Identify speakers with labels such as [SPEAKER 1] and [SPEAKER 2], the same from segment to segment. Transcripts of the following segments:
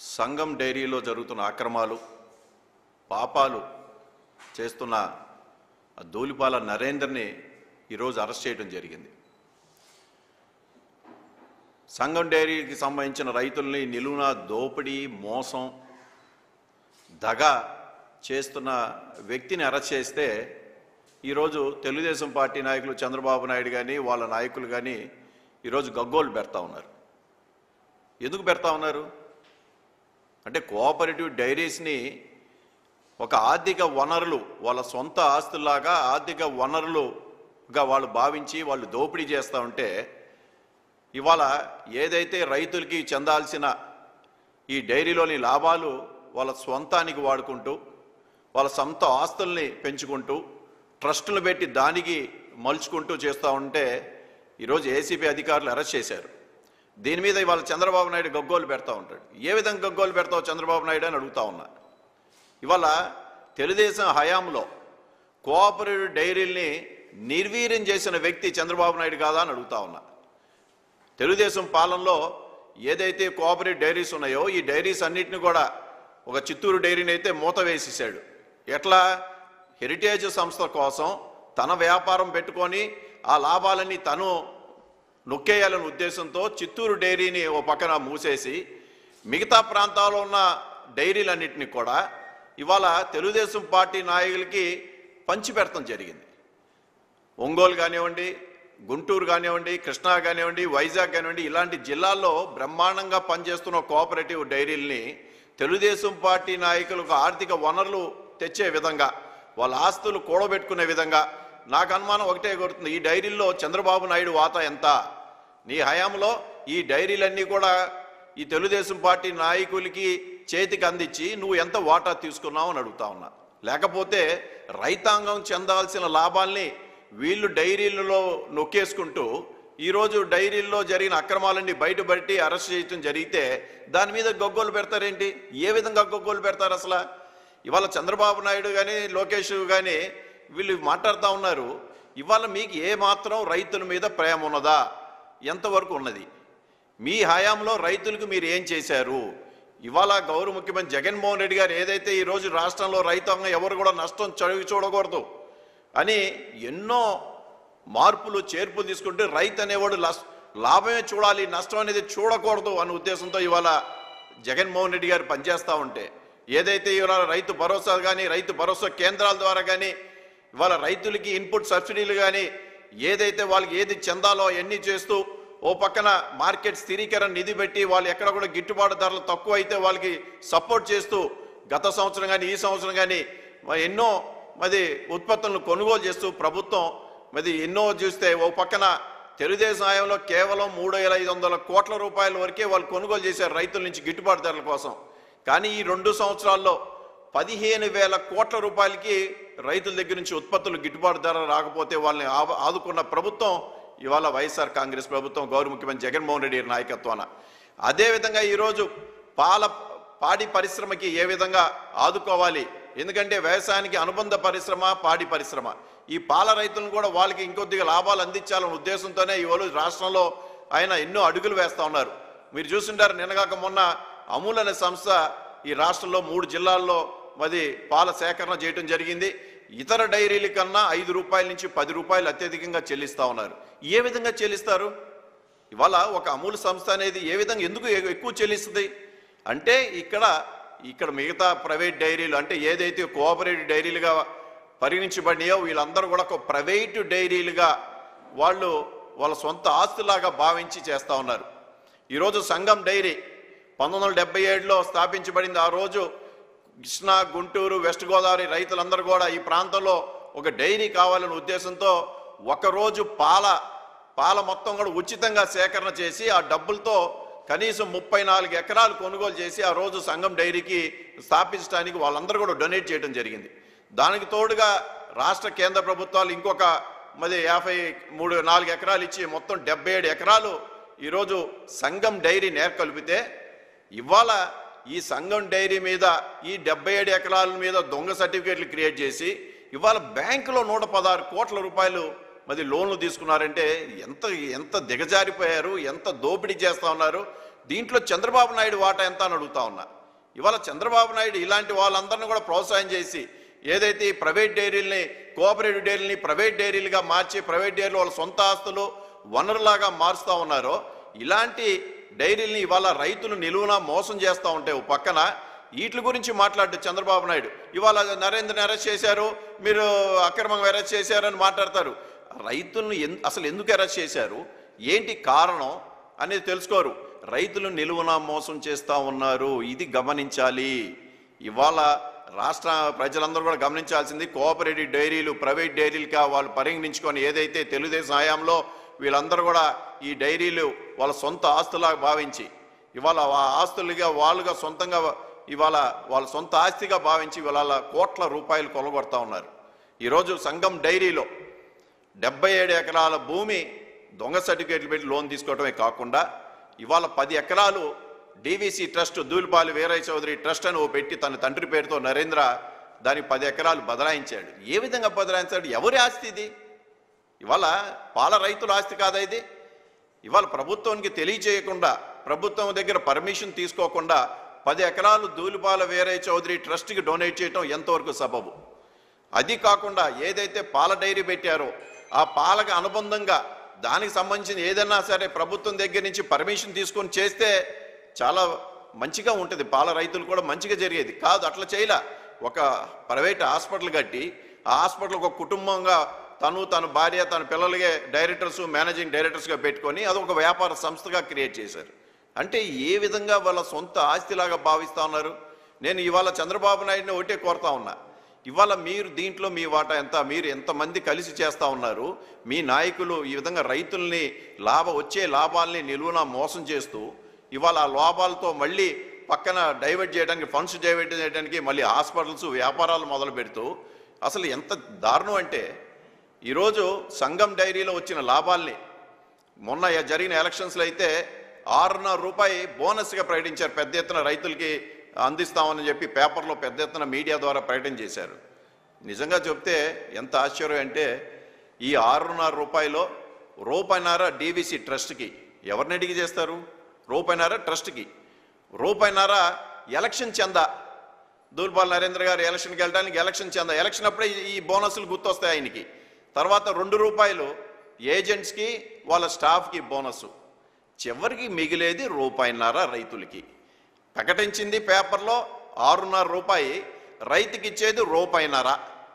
[SPEAKER 1] సంఘం డైరీలో జరుగుతున్న అక్రమాలు పాపాలు చేస్తున్న ఆ ధూళిపాల నరేందర్ని ఈరోజు అరెస్ట్ చేయడం జరిగింది సంఘం డైరీకి సంబంధించిన రైతుల్ని నిలువున దోపిడీ మోసం దగ చేస్తున్న వ్యక్తిని అరెస్ట్ చేస్తే ఈరోజు తెలుగుదేశం పార్టీ నాయకులు చంద్రబాబు నాయుడు కానీ వాళ్ళ నాయకులు కానీ ఈరోజు గగ్గోలు పెడతా ఉన్నారు ఎందుకు పెడతా ఉన్నారు అంటే కోఆపరేటివ్ డైరీస్ని ఒక ఆర్థిక వనరులు వాళ్ళ సొంత ఆస్తుల్లాగా ఆర్థిక వనరులుగా వాళ్ళు భావించి వాళ్ళు దోపిడీ చేస్తూ ఉంటే ఇవాళ ఏదైతే రైతులకి చెందాల్సిన ఈ డైరీలోని లాభాలు వాళ్ళ స్వంతానికి వాడుకుంటూ వాళ్ళ సొంత ఆస్తుల్ని పెంచుకుంటూ ట్రస్టులు పెట్టి దానికి మలుచుకుంటూ చేస్తూ ఉంటే ఈరోజు ఏసీబీ అధికారులు అరెస్ట్ చేశారు దీని మీద ఇవాళ చంద్రబాబు నాయుడు గగ్గోలు పెడతా ఉంటాడు ఏ విధంగా గగ్గోలు పెడతావు చంద్రబాబు నాయుడు అని అడుగుతా ఉన్నా ఇవాళ తెలుగుదేశం హయాంలో కోఆపరేటివ్ డైరీల్ని నిర్వీర్యం చేసిన వ్యక్తి చంద్రబాబు నాయుడు కాదా అని అడుగుతా ఉన్నా తెలుగుదేశం పాలనలో ఏదైతే కోఆపరేటివ్ డైరీస్ ఉన్నాయో ఈ డైరీస్ అన్నిటిని కూడా ఒక చిత్తూరు డైరీని అయితే మూత వేసేసాడు ఎట్లా హెరిటేజ్ సంస్థ కోసం తన వ్యాపారం పెట్టుకొని ఆ లాభాలన్నీ తను నొక్కేయాలనే ఉద్దేశంతో చిత్తూరు డైరీని ఓ పక్కన మూసేసి మిగతా ప్రాంతాల్లో ఉన్న డైరీలన్నింటినీ కూడా ఇవాళ తెలుగుదేశం పార్టీ నాయకులకి పంచిపెడతాం జరిగింది ఒంగోలు కానివ్వండి గుంటూరు కానివ్వండి కృష్ణా కానివ్వండి వైజాగ్ కానివ్వండి ఇలాంటి జిల్లాల్లో బ్రహ్మాండంగా పనిచేస్తున్న కోఆపరేటివ్ డైరీల్ని తెలుగుదేశం పార్టీ నాయకులకు ఆర్థిక వనరులు తెచ్చే విధంగా వాళ్ళ ఆస్తులు కూడబెట్టుకునే విధంగా నాకు అనుమానం ఒకటే కొడుతుంది ఈ డైరీల్లో చంద్రబాబు నాయుడు వాటా ఎంత నీ హయాంలో ఈ డైరీలన్నీ కూడా ఈ తెలుగుదేశం పార్టీ నాయకులకి చేతికి అందించి నువ్వు ఎంత వాటా తీసుకున్నావు అని అడుగుతా ఉన్నా లేకపోతే రైతాంగం చెందాల్సిన లాభాల్ని వీళ్ళు డైరీలలో నొక్కేసుకుంటూ ఈరోజు డైరీల్లో జరిగిన అక్రమాలన్నీ బయటపడి అరెస్ట్ చేయటం జరిగితే దాని మీద గొగ్గోలు పెడతారేంటి ఏ విధంగా గొగ్గోలు పెడతారు అసలు ఇవాళ చంద్రబాబు నాయుడు కానీ లోకేష్ కానీ వీళ్ళు మాట్లాడుతూ ఉన్నారు ఇవాళ మీకు ఏ మాత్రం రైతుల మీద ప్రేమ ఉన్నదా ఎంతవరకు ఉన్నది మీ హయాంలో రైతులకు మీరు ఏం చేశారు ఇవాళ గౌరవ ముఖ్యమంత్రి జగన్మోహన్ రెడ్డి గారు ఏదైతే ఈ రోజు రాష్ట్రంలో రైతాంగం ఎవరు కూడా నష్టం చదివి చూడకూడదు అని ఎన్నో మార్పులు చేర్పులు తీసుకుంటే రైతు అనేవాడు లస్- లాభమే చూడాలి నష్టం అనేది చూడకూడదు అనే ఉద్దేశంతో ఇవాళ జగన్మోహన్ రెడ్డి గారు పనిచేస్తూ ఉంటే ఏదైతే ఇవాళ రైతు భరోసా కానీ రైతు భరోసా కేంద్రాల ద్వారా కానీ ఇవాళ రైతులకి ఇన్పుట్ సబ్సిడీలు కానీ ఏదైతే వాళ్ళకి ఏది చెందాలో ఎన్ని చేస్తూ ఓ పక్కన మార్కెట్ స్థిరీకరణ నిధి పెట్టి వాళ్ళు ఎక్కడ కూడా గిట్టుబాటు ధరలు తక్కువ అయితే వాళ్ళకి సపోర్ట్ చేస్తూ గత సంవత్సరం కానీ ఈ సంవత్సరం కానీ మరి ఎన్నో మరి ఉత్పత్తులను కొనుగోలు చేస్తూ ప్రభుత్వం మరి ఎన్నో చూస్తే ఓ పక్కన తెలుగుదేశం హయాంలో కేవలం మూడు వేల ఐదు వందల కోట్ల రూపాయల వరకే వాళ్ళు కొనుగోలు చేశారు రైతుల నుంచి గిట్టుబాటు ధరల కోసం కానీ ఈ రెండు సంవత్సరాల్లో పదిహేను వేల కోట్ల రూపాయలకి రైతుల దగ్గర నుంచి ఉత్పత్తులు గిట్టుబాటు ధర రాకపోతే వాళ్ళని ఆ- ఆదుకున్న ప్రభుత్వం ఇవాళ వైఎస్ఆర్ కాంగ్రెస్ ప్రభుత్వం గౌరవ ముఖ్యమంత్రి జగన్మోహన్ రెడ్డి గారి నాయకత్వాన అదేవిధంగా ఈరోజు పాల పాడి పరిశ్రమకి ఏ విధంగా ఆదుకోవాలి ఎందుకంటే వ్యవసాయానికి అనుబంధ పరిశ్రమ పాడి పరిశ్రమ ఈ పాల రైతులను కూడా వాళ్ళకి ఇంకొద్దిగా లాభాలు అందించాలనే ఉద్దేశంతోనే ఇవాళ రాష్ట్రంలో ఆయన ఎన్నో అడుగులు వేస్తా ఉన్నారు మీరు చూస్తుంటారు నిన్నగాక మొన్న అమూల్ అనే సంస్థ ఈ రాష్ట్రంలో మూడు జిల్లాల్లో మరి పాల సేకరణ చేయడం జరిగింది ఇతర డైరీల కన్నా ఐదు రూపాయల నుంచి పది రూపాయలు అత్యధికంగా చెల్లిస్తా ఉన్నారు ఏ విధంగా చెల్లిస్తారు ఇవాళ ఒక అమూల్ సంస్థ అనేది ఏ విధంగా ఎందుకు ఎ- ఎక్కువ చెల్లిస్తుంది అంటే ఇక్కడ ఇక్కడ మిగతా ప్రైవేట్ డైరీలు అంటే ఏదైతే కోఆపరేటివ్ డైరీలుగా పరిగణించబడినాయో వీళ్ళందరూ కూడా ఒక ప్రైవేటు డైరీలుగా వాళ్ళు వాళ్ళ సొంత ఆస్తులాగా భావించి చేస్తూ ఉన్నారు ఈరోజు సంఘం డైరీ పంతొమ్మిది వందల డెబ్బై ఏడులో స్థాపించబడింది ఆ రోజు కృష్ణా గుంటూరు వెస్ట్ గోదావరి రైతులందరూ కూడా ఈ ప్రాంతంలో ఒక డైరీ కావాలనే ఉద్దేశంతో ఒకరోజు పాల పాల మొత్తం కూడా ఉచితంగా సేకరణ చేసి ఆ డబ్బులతో కనీసం ముప్పై నాలుగు ఎకరాలు కొనుగోలు చేసి ఆ రోజు సంఘం డైరీకి స్థాపించడానికి వాళ్ళందరూ కూడా డొనేట్ చేయడం జరిగింది దానికి తోడుగా రాష్ట్ర కేంద్ర ప్రభుత్వాలు ఇంకొక మరి యాభై మూడు నాలుగు ఎకరాలు ఇచ్చి మొత్తం డెబ్బై ఏడు ఎకరాలు ఈరోజు సంఘం డైరీ నేర్కొల్పితే ఇవాళ ఈ సంఘం డైరీ మీద ఈ డెబ్బై ఏడు ఎకరాల మీద దొంగ సర్టిఫికేట్లు క్రియేట్ చేసి ఇవాళ బ్యాంకులో నూట పదహారు కోట్ల రూపాయలు మరి లోన్లు తీసుకున్నారంటే ఎంత ఎంత దిగజారిపోయారు ఎంత దోపిడీ చేస్తా ఉన్నారు దీంట్లో చంద్రబాబు నాయుడు వాటా ఎంత అని అడుగుతా ఉన్నా ఇవాళ చంద్రబాబు నాయుడు ఇలాంటి వాళ్ళందరినీ కూడా ప్రోత్సాహం చేసి ఏదైతే ఈ ప్రైవేట్ డైరీల్ని కోఆపరేటివ్ డైరీల్ని ప్రైవేట్ డైరీలుగా మార్చి ప్రైవేట్ డైరీలు వాళ్ళ సొంత ఆస్తులు వనరులాగా మారుస్తూ ఉన్నారో ఇలాంటి డైరీల్ని ఇవాళ రైతులు నిలువున మోసం చేస్తూ ఉంటే ఓ పక్కన వీటి గురించి మాట్లాడు చంద్రబాబు నాయుడు ఇవాళ నరేంద్రని అరెస్ట్ చేశారు మీరు అక్రమంగా అరెస్ట్ చేశారు అని మాట్లాడతారు రైతులను ఎన్- అసలు ఎందుకు అరెస్ట్ చేశారు ఏంటి కారణం అనేది తెలుసుకోరు రైతులు నిలువున మోసం చేస్తూ ఉన్నారు ఇది గమనించాలి ఇవాళ రాష్ట్ర ప్రజలందరూ కూడా గమనించాల్సింది కోఆపరేటివ్ డైరీలు ప్రైవేట్ డైరీలుగా వాళ్ళు పరిగణించుకొని ఏదైతే తెలుగుదేశం హయాంలో వీళ్ళందరూ కూడా ఈ డైరీలు వాళ్ళ సొంత ఆస్తులాగా భావించి ఇవాళ ఆ ఆస్తులుగా వాళ్ళుగా సొంతంగా ఇవాళ వాళ్ళ సొంత ఆస్తిగా భావించి ఇవాళ కోట్ల రూపాయలు కొలగొడతా ఉన్నారు ఈరోజు సంఘం డైరీలో డెబ్బై ఏడు ఎకరాల భూమి దొంగ సర్టిఫికేట్లు పెట్టి లోన్ తీసుకోవడమే కాకుండా ఇవాళ పది ఎకరాలు DVC trust Dhulipalla Veeraiah Chowdary trust అని ఓ పెట్టి తన తండ్రి పేరుతో నరేంద్ర దానికి పది ఎకరాలు బదలాయించాడు ఏ విధంగా బదలాయించాడు ఎవరి ఆస్తి ఇది ఇవాళ పాల రైతుల ఆస్తి కాదా ఇది ఇవాళ ప్రభుత్వానికి తెలియజేయకుండా ప్రభుత్వం దగ్గర పర్మిషన్ తీసుకోకుండా పది ఎకరాలు దూలిపాల వీరయ్య చౌదరి ట్రస్ట్కి డొనేట్ చేయటం ఎంతవరకు సబబు అది కాకుండా ఏదైతే పాల డైరీ పెట్టారో ఆ పాలకు అనుబంధంగా దానికి సంబంధించిన ఏదైనా సరే ప్రభుత్వం దగ్గర నుంచి పర్మిషన్ తీసుకొని చేస్తే చాలా మంచిగా ఉంటుంది పాల రైతులు కూడా మంచిగా జరిగేది కాదు అట్లా చేయలే ఒక ప్రైవేట్ హాస్పిటల్ కట్టి ఆ హాస్పిటల్ ఒక కుటుంబంగా తను తన భార్య తన పిల్లలకే డైరెక్టర్స్ మేనేజింగ్ డైరెక్టర్స్గా పెట్టుకొని అది ఒక వ్యాపార సంస్థగా క్రియేట్ చేశారు అంటే ఏ విధంగా వాళ్ళ సొంత ఆస్తిలాగా భావిస్తా ఉన్నారు నేను ఇవాళ చంద్రబాబు నాయుడిని ఒకటే కోరుతా ఉన్నా ఇవాళ మీరు దీంట్లో మీ వాటా ఎంత మీరు ఎంతమంది కలిసి చేస్తా ఉన్నారు మీ నాయకులు ఈ విధంగా రైతుల్ని లాభ వచ్చే లాభాల్ని నిలువున మోసం చేస్తూ ఇవాళ ఆ లాభాలతో మళ్ళీ పక్కన డైవర్ట్ చేయడానికి ఫండ్స్ డైవర్ట్ చేయడానికి మళ్ళీ హాస్పిటల్స్ వ్యాపారాలు మొదలు పెడుతూ అసలు ఎంత దారుణం అంటే ఈరోజు సంఘం డైరీలో వచ్చిన లాభాల్ని మొన్న ఎ- జరిగిన ఎలక్షన్స్లో అయితే ఆరున్నర రూపాయి బోనస్గా ప్రకటించారు పెద్ద ఎత్తున రైతులకి అందిస్తామని చెప్పి పేపర్లో పెద్ద ఎత్తున మీడియా ద్వారా ప్రకటన చేశారు నిజంగా చెప్తే ఎంత ఆశ్చర్యం అంటే ఈ ఆరున్నర రూపాయలో రూపాయినార డీవీసీ ట్రస్ట్కి ఎవరిని అడిగి చేస్తారు రూపాయినార ట్రస్ట్కి రూపాయినార ఎలక్షన్ చందా దూల్పాల్ నరేంద్ర గారు ఎలక్షన్కి వెళ్ళడానికి ఎలక్షన్ చందా ఎలక్షన్ అప్పుడే ఈ- ఈ బోనస్లు గుర్తొస్తాయి ఆయనకి తర్వాత రెండు రూపాయలు ఏజెంట్స్కి వాళ్ళ స్టాఫ్కి బోనస్ చివరికి మిగిలేది రూపాయిన్నర రైతులకి ప్రకటించింది పేపర్లో ఆరున్నర రూపాయి రైతుకి ఇచ్చేది రూపాయిన్నర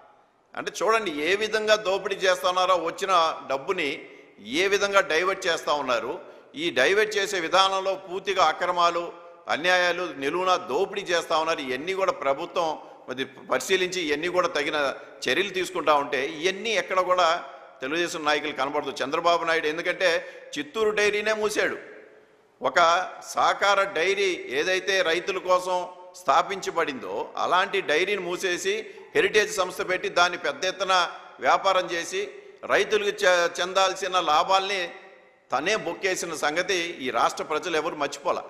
[SPEAKER 1] అంటే చూడండి ఏ విధంగా దోపిడీ చేస్తున్నారో వచ్చిన డబ్బుని ఏ విధంగా డైవర్ట్ చేస్తూ ఉన్నారు ఈ డైవర్ట్ చేసే విధానంలో పూర్తిగా అక్రమాలు అన్యాయాలు నిలువున దోపిడీ చేస్తూ ఉన్నారు ఇవన్నీ కూడా ప్రభుత్వం మరి పరిశీలించి ఇవన్నీ కూడా తగిన చర్యలు తీసుకుంటా ఉంటే ఇవన్నీ ఎక్కడ కూడా తెలుగుదేశం నాయకులు కనబడదు చంద్రబాబు నాయుడు ఎందుకంటే చిత్తూరు డైరీనే మూసాడు ఒక సహకార డైరీ ఏదైతే రైతుల కోసం స్థాపించబడిందో అలాంటి డైరీని మూసేసి హెరిటేజ్ సంస్థ పెట్టి దాన్ని పెద్ద ఎత్తున వ్యాపారం చేసి రైతులకు చె- చెందాల్సిన లాభాల్ని తనే బొక్కేసిన సంగతి ఈ రాష్ట్ర ప్రజలు ఎవరు మర్చిపోలే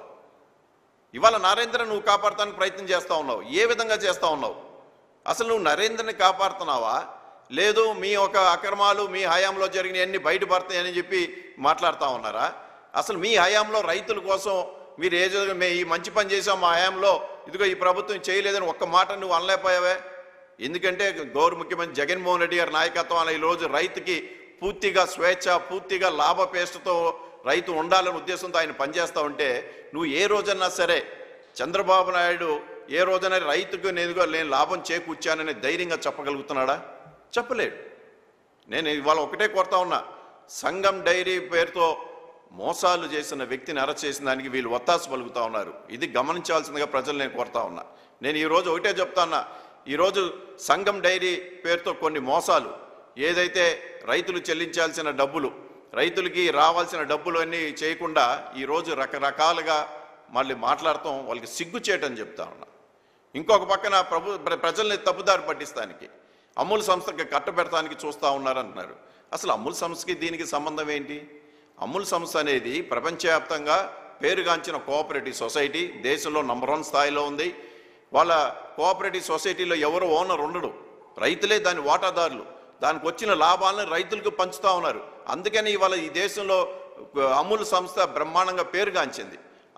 [SPEAKER 1] ఇవాళ నరేంద్ర నువ్వు కాపాడటానికి ప్రయత్నం చేస్తూ ఉన్నావు ఏ విధంగా చేస్తూ ఉన్నావు అసలు నువ్వు నరేంద్రని కాపాడుతున్నావా లేదు మీ ఒక అక్రమాలు మీ హయాంలో జరిగినవన్నీ బయటపడతాయని చెప్పి మాట్లాడుతూ ఉన్నారా అసలు మీ హయాంలో రైతుల కోసం మీరు ఏ జ- మే ఈ మంచి పని చేసాం మా హయాంలో ఇదిగో ఈ ప్రభుత్వం చేయలేదని ఒక్క మాట నువ్వు అనలేకపోయావే ఎందుకంటే గౌరవ ముఖ్యమంత్రి జగన్మోహన్ రెడ్డి గారి నాయకత్వం ఈరోజు రైతుకి పూర్తిగా స్వేచ్ఛ పూర్తిగా లాభపేష్టతో రైతు ఉండాలనే ఉద్దేశంతో ఆయన పనిచేస్తూ ఉంటే నువ్వు ఏ రోజన్నా సరే చంద్రబాబు నాయుడు ఏ రోజైనా రైతుకు నేనుగా నేను లాభం చేకూర్చానని ధైర్యంగా చెప్పగలుగుతున్నాడా చెప్పలేడు నేను ఇవాళ ఒకటే కోరుతా ఉన్నా సంఘం డైరీ పేరుతో మోసాలు చేసిన వ్యక్తిని అరెస్ట్ చేసిన దానికి వీళ్ళు ఒత్తాసు పలుకుతా ఉన్నారు ఇది గమనించాల్సిందిగా ప్రజలు నేను కోరుతా ఉన్నా నేను ఈరోజు ఒకటే చెప్తా ఉన్నా ఈరోజు సంఘం డైరీ పేరుతో కొన్ని మోసాలు ఏదైతే రైతులు చెల్లించాల్సిన డబ్బులు రైతులకి రావాల్సిన డబ్బులు అన్నీ చేయకుండా ఈరోజు రకరకాలుగా మళ్ళీ మాట్లాడటం వాళ్ళకి సిగ్గు చేయటం చెప్తా ఉన్నా ఇంకొక పక్కన ప్రభు ప్ర- ప్రజల్ని తప్పుదారి పట్టిస్తానికి అమూల్ సంస్థకి కట్టబెడతానికి చూస్తూ ఉన్నారంటున్నారు అసలు అమూల్ సంస్థకి దీనికి సంబంధం ఏంటి అమూల్ సంస్థ అనేది ప్రపంచవ్యాప్తంగా పేరుగాంచిన కోఆపరేటివ్ సొసైటీ దేశంలో నంబర్ వన్ స్థాయిలో ఉంది వాళ్ళ కోఆపరేటివ్ సొసైటీలో ఎవరు ఓనర్ ఉండడు రైతులే దాని వాటాదారులు దానికి వచ్చిన లాభాలను రైతులకు పంచుతా ఉన్నారు అందుకని ఇవాళ ఈ దేశంలో అమూల్ సంస్థ బ్రహ్మాండంగా పేరుగాంచింది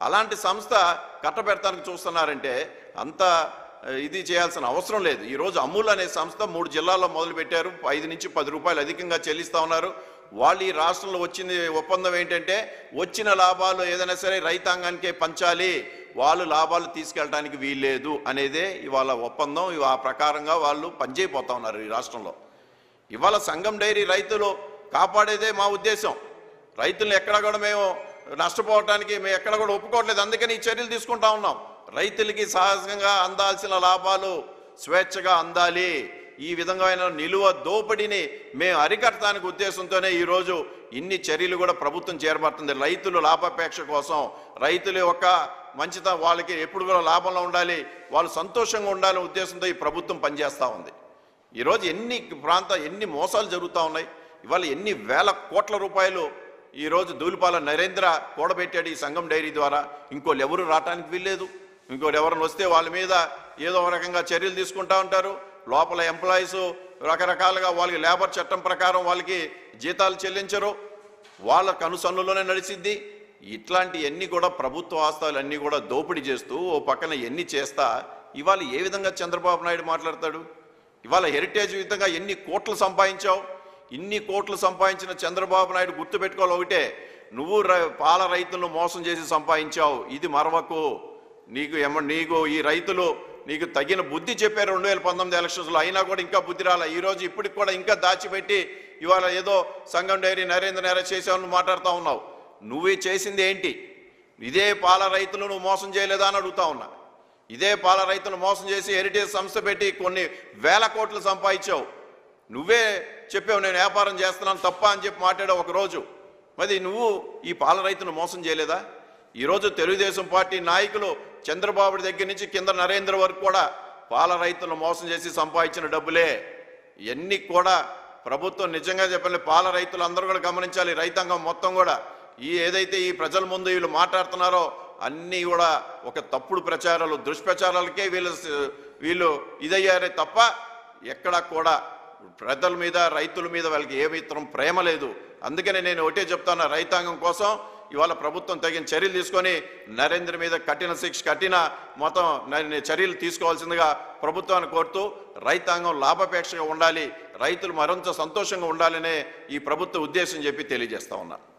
[SPEAKER 1] అలాంటి సంస్థ కట్టబెడతానికి చూస్తున్నారంటే అంత ఆ, ఇది చేయాల్సిన అవసరం లేదు ఈరోజు అమూల్ అనే సంస్థ మూడు జిల్లాల్లో మొదలు పెట్టారు ఐదు నుంచి పది రూపాయలు అధికంగా చెల్లిస్తా ఉన్నారు వాళ్ళు ఈ రాష్ట్రంలో వచ్చింది ఒప్పందం ఏంటంటే వచ్చిన లాభాలు ఏదైనా సరే రైతాంగానికే పంచాలి వాళ్ళు లాభాలు తీసుకెళ్ళడానికి వీల్లేదు అనేదే ఇవాళ ఒప్పందం ఇవి ఆ ప్రకారంగా వాళ్ళు పనిచేయపోతా ఉన్నారు ఈ రాష్ట్రంలో ఇవాళ సంఘం డైరీ రైతులు కాపాడేదే మా ఉద్దేశం రైతులను ఎక్కడ కూడా మేము నష్టపోవటానికి మేము ఎక్కడ కూడా ఒప్పుకోవట్లేదు అందుకని ఈ చర్యలు తీసుకుంటా ఉన్నాం రైతులకి సహజంగా అందాల్సిన లాభాలు స్వేచ్ఛగా అందాలి ఈ విధమైన నిలువ దోపిడీని మేము అరికట్టడానికి ఉద్దేశంతోనే ఈరోజు ఇన్ని చర్యలు కూడా ప్రభుత్వం చేరబడుతుంది రైతులు లాభాపేక్ష కోసం రైతుల యొక్క మంచిత వాళ్ళకి ఎప్పుడు కూడా లాభంలో ఉండాలి వాళ్ళు సంతోషంగా ఉండాలనే ఉద్దేశంతో ఈ ప్రభుత్వం పనిచేస్తూ ఉంది ఈరోజు ఎన్ని ప్రాంత ఎన్ని మోసాలు జరుగుతూ ఉన్నాయి ఇవాళ ఎన్ని వేల కోట్ల రూపాయలు ఈరోజు దూలిపాల నరేంద్ర కూడబెట్టాడు ఈ సంఘం డైరీ ద్వారా ఇంకోళ్ళు ఎవరు రావటానికి వీల్లేదు ఇంకోటి ఎవరైనా వస్తే వాళ్ళ మీద ఏదో ఒక రకంగా చర్యలు తీసుకుంటా ఉంటారు లోపల ఎంప్లాయీస్ రకరకాలుగా వాళ్ళకి లేబర్ చట్టం ప్రకారం వాళ్ళకి జీతాలు చెల్లించరు వాళ్ళ కనుసన్నులోనే నడిచిద్ది ఇట్లాంటి ఎన్ని కూడా ప్రభుత్వ ఆస్తాలు అన్నీ కూడా దోపిడీ చేస్తూ ఓ పక్కన ఎన్ని చేస్తా ఇవాళ ఏ విధంగా చంద్రబాబు నాయుడు మాట్లాడతాడు ఇవాళ హెరిటేజ్ విధంగా ఎన్ని కోట్లు సంపాదించావు ఇన్ని కోట్లు సంపాదించిన చంద్రబాబు నాయుడు గుర్తుపెట్టుకోవాలి ఒకటే నువ్వు ర- పాల రైతులను మోసం చేసి సంపాదించావు ఇది మరవకు నీకు ఎమ నీకు ఈ రైతులు నీకు తగిన బుద్ధి చెప్పారు రెండు వేల పంతొమ్మిది ఎలక్షన్స్లో అయినా కూడా ఇంకా బుద్ధి రాలే ఈ రోజు ఇప్పటికి కూడా ఇంకా దాచిపెట్టి ఇవాళ ఏదో సంఘం డైరీ నరేంద్ర నేర చేసావని మాట్లాడుతూ ఉన్నావు నువ్వు చేసింది ఏంటి ఇదే పాల రైతులు నువ్వు మోసం చేయలేదా అని అడుగుతా ఉన్నా ఇదే పాల రైతులు మోసం చేసి హెరిటేజ్ సంస్థ పెట్టి కొన్ని వేల కోట్లు సంపాదించావు నువ్వే చెప్పావు నేను వ్యాపారం చేస్తున్నాను తప్ప అని చెప్పి మాట్లాడావు ఒక రోజు మరి నువ్వు ఈ పాల రైతును మోసం చేయలేదా ఈరోజు తెలుగుదేశం పార్టీ నాయకులు చంద్రబాబు దగ్గర నుంచి కింద నరేంద్ర వరకు కూడా పాల రైతులను మోసం చేసి సంపాదించిన డబ్బులే ఇవన్నీ కూడా ప్రభుత్వం నిజంగా చెప్పండి పాల రైతులు అందరూ కూడా గమనించాలి రైతాంగం మొత్తం కూడా ఈ ఏదైతే ఈ ప్రజల ముందు వీళ్ళు మాట్లాడుతున్నారో అన్నీ కూడా ఒక తప్పుడు ప్రచారాలు దుష్ప్రచారాలకే వీళ్ళు వీళ్ళు ఇదయ్యారే తప్ప ఎక్కడా కూడా ప్రజల మీద రైతుల మీద వాళ్ళకి ఏ మాత్రం ప్రేమ లేదు అందుకనే నేను ఒకటే చెప్తాను రైతాంగం కోసం ఇవాళ ప్రభుత్వం తగిన చర్యలు తీసుకొని నరేంద్ర మీద కఠిన శిక్ష కఠిన మొత్తం న- చర్యలు తీసుకోవాల్సిందిగా ప్రభుత్వాన్ని కోరుతూ రైతాంగం లాభాపేక్షగా ఉండాలి రైతులు మరింత సంతోషంగా ఉండాలనే ఈ ప్రభుత్వ ఉద్దేశం చెప్పి తెలియజేస్తా ఉన్నా